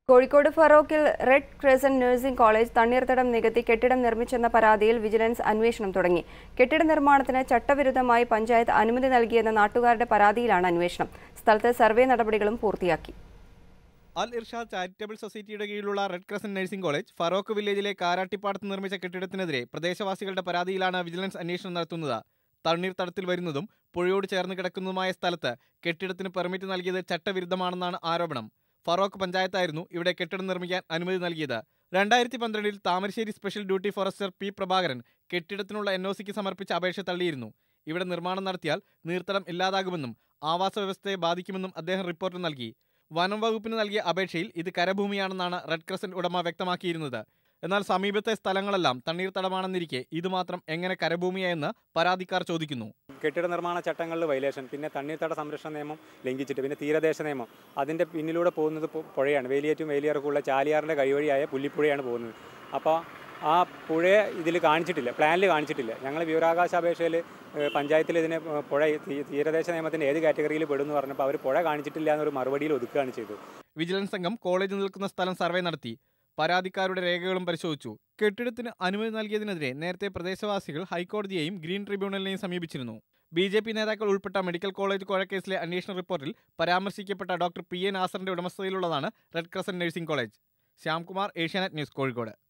കോഴിക്കോട് ഫറോക്കിൽ red crescent nursing college തണ്ണീർത്തടം നികത്തി കെട്ടിടം നിർമ്മിച്ചെന്ന പരാതിയിൽ വിജിലൻസ് അന്വേഷണം തുടങ്ങി കെട്ടിട നിർമ്മാണത്തിന് ചട്ടവിരുദ്ധമായി പഞ്ചായത്ത് അനുമതി നൽകിയെന്ന നാട്ടുകാരുടെ പരാതിയിലാണ് അന്വേഷണം സ്ഥലത്ത് സർവേ നടപടികളും പൂർത്തിയാക്കി അൽ ഇർഷാദ് ചാരിറ്റബിൾ സൊസൈറ്റിയുടെ കീഴിലുള്ള red crescent nursing college Feroke വില്ലേജിലെ കാരാട്ടിപ്പാടത്ത് നിർമ്മിച്ച കെട്ടിടത്തിനെതിരെ പ്രദേശവാസികളുടെ പരാതിയിലാണ് വിജിലൻസ് അന്വേഷണം നടത്തുന്നത് തണ്ണീർത്തടത്തിൽ വരുന്നതും പുഴയോട് ചേർന്ന് കിടക്കുന്നതുമായ സ്ഥലത്ത് കെട്ടിടത്തിന് പെർമിറ്റ് നൽകിയത് ചട്ടവിരുദ്ധമാണെന്നാണ് ആരോപണം ഫറോക്ക് പഞ്ചായത്തായിരുന്നു ഇവിടെ കെട്ടിടം നിർമ്മിക്കാൻ അനുമതി നൽകിയത് രണ്ടായിരത്തി പന്ത്രണ്ടിൽ Thamarassery special duty forester P Prabhakaran കെട്ടിടത്തിനുള്ള എൻ ഒ സിക്ക് സമർപ്പിച്ച അപേക്ഷ തള്ളിയിരുന്നു ഇവിടെ നിർമ്മാണം നടത്തിയാൽ നീർത്തടം ഇല്ലാതാകുമെന്നും ആവാസ വ്യവസ്ഥയെ ബാധിക്കുമെന്നും അദ്ദേഹം റിപ്പോർട്ട് നൽകി വനം വകുപ്പിന് നൽകിയ അപേക്ഷയിൽ ഇത് കരഭൂമിയാണെന്നാണ് റെഡ് ക്രസന്റ് ഉടമ വ്യക്തമാക്കിയിരുന്നത് എന്നാൽ സമീപത്തെ സ്ഥലങ്ങളെല്ലാം തണ്ണീർത്തടമാണെന്നിരിക്കെ ഇത് മാത്രം എങ്ങനെ കരഭൂമിയായെന്ന് പരാതിക്കാർ ചോദിക്കുന്നു കെട്ടിട നിർമ്മാണ ചട്ടങ്ങളിൽ വൈലേഷൻ പിന്നെ തണ്ണീർത്തട സംരക്ഷണ നിയമം ലംഘിച്ചിട്ട് പിന്നെ തീരദേശ നിയമം അതിൻ്റെ പിന്നിലൂടെ പോകുന്നത് പു- പുഴയാണ് വേലിയേറ്റും വേലിയിറക്കുള്ള ചാലിയാറിൻ്റെ കൈവഴിയായ പുല്ലിപ്പുഴയാണ് പോകുന്നത് അപ്പോൾ ആ പുഴയെ ഇതിൽ കാണിച്ചിട്ടില്ല പ്ലാനിൽ കാണിച്ചിട്ടില്ല ഞങ്ങൾ വിവരാവകാശ അപേക്ഷയിൽ പഞ്ചായത്തിൽ ഇതിനെ ഏഹ്, പുഴ തീ- തീരദേശ നിയമത്തിൻ്റെ ഏത് കാറ്റഗറിയിൽ പെടുമെന്ന് പറഞ്ഞപ്പോൾ അവർ പുഴ കാണിച്ചിട്ടില്ല എന്നൊരു മറുപടിയിൽ ഒതുക്കുകയാണ് ചെയ്തത് വിജിലൻസ് സംഘം കോളേജ് നിൽക്കുന്ന സ്ഥലം സർവേ നടത്തി പരാതിക്കാരുടെ രേഖകളും പരിശോധിച്ചു കെട്ടിടത്തിന് അനുമതി നൽകിയതിനെതിരെ നേരത്തെ പ്രദേശവാസികൾ ഹൈക്കോടതിയെയും ഗ്രീൻ ട്രിബ്യൂണലിനെയും സമീപിച്ചിരുന്നു ബി ജെ പി നേതാക്കൾ ഉൾപ്പെട്ട മെഡിക്കൽ കോളേജ് കോഴക്കേസിലെ അന്വേഷണ റിപ്പോർട്ടിൽ പരാമർശിക്കപ്പെട്ട ഡോക്ടർ പി എ നാസറിന്റെ ഉടമസ്ഥതയിലുള്ളതാണ് red crescent nursing college Shyamkumar Asianet news Kozhikode